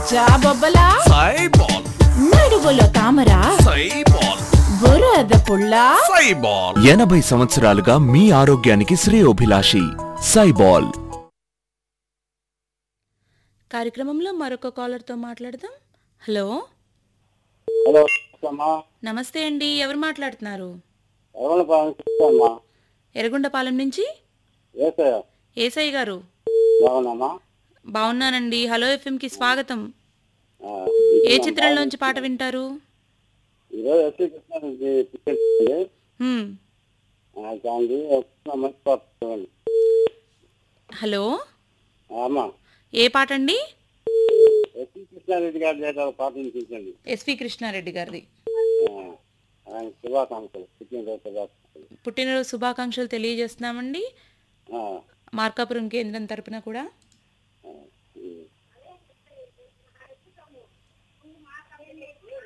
జాబొబ్బలా సైబాల్ నడువులో తామరా సైబాల్ బురద పుల్ల సైబాల్ ఎనభై సంవత్సరాలుగా మీ ఆరోగ్యానికి శ్రేయోభిలాషి సైబాల్ కార్యక్రమంలో మరొక కాలర్తో మాట్లాడదాం హలో హలో అమ్మా నమస్తే అండి ఎవరు మాట్లాడుతున్నారు ఎవరిని పాలన ఎర్రగొండపాలెం నుంచి ఏసయ్య ఏసఐ గారు బాగున్నామా బాగున్నానండి హలో ఎఫ్ఎంకి స్వాగతం ఆ, ఏ చిత్రంలోంచి పాట వింటారు ఈరోజు ఎస్సీ కృష్ణారెడ్డి టికెట్ ఉంది హ్మ్. ఆ, దానికి ఒక మంచి పాట చూడండి హలో ఆ, అమ్మా ఏ పాట అండి ఎస్సీ కృష్ణారెడ్డి గారి చేత ఒక పాట వినిపించండి ఎస్వి కృష్ణారెడ్డి గారిది ఆ, ఆయన శుభాకాంక్షలు పుట్టినరోజు శుభాకాంక్షలు పుట్టినరోజు శుభాకాంక్షలు తెలియజేస్తున్నామండి ఆ, మార్కాపురం కేంద్రం తరపున కూడా ఉమ్.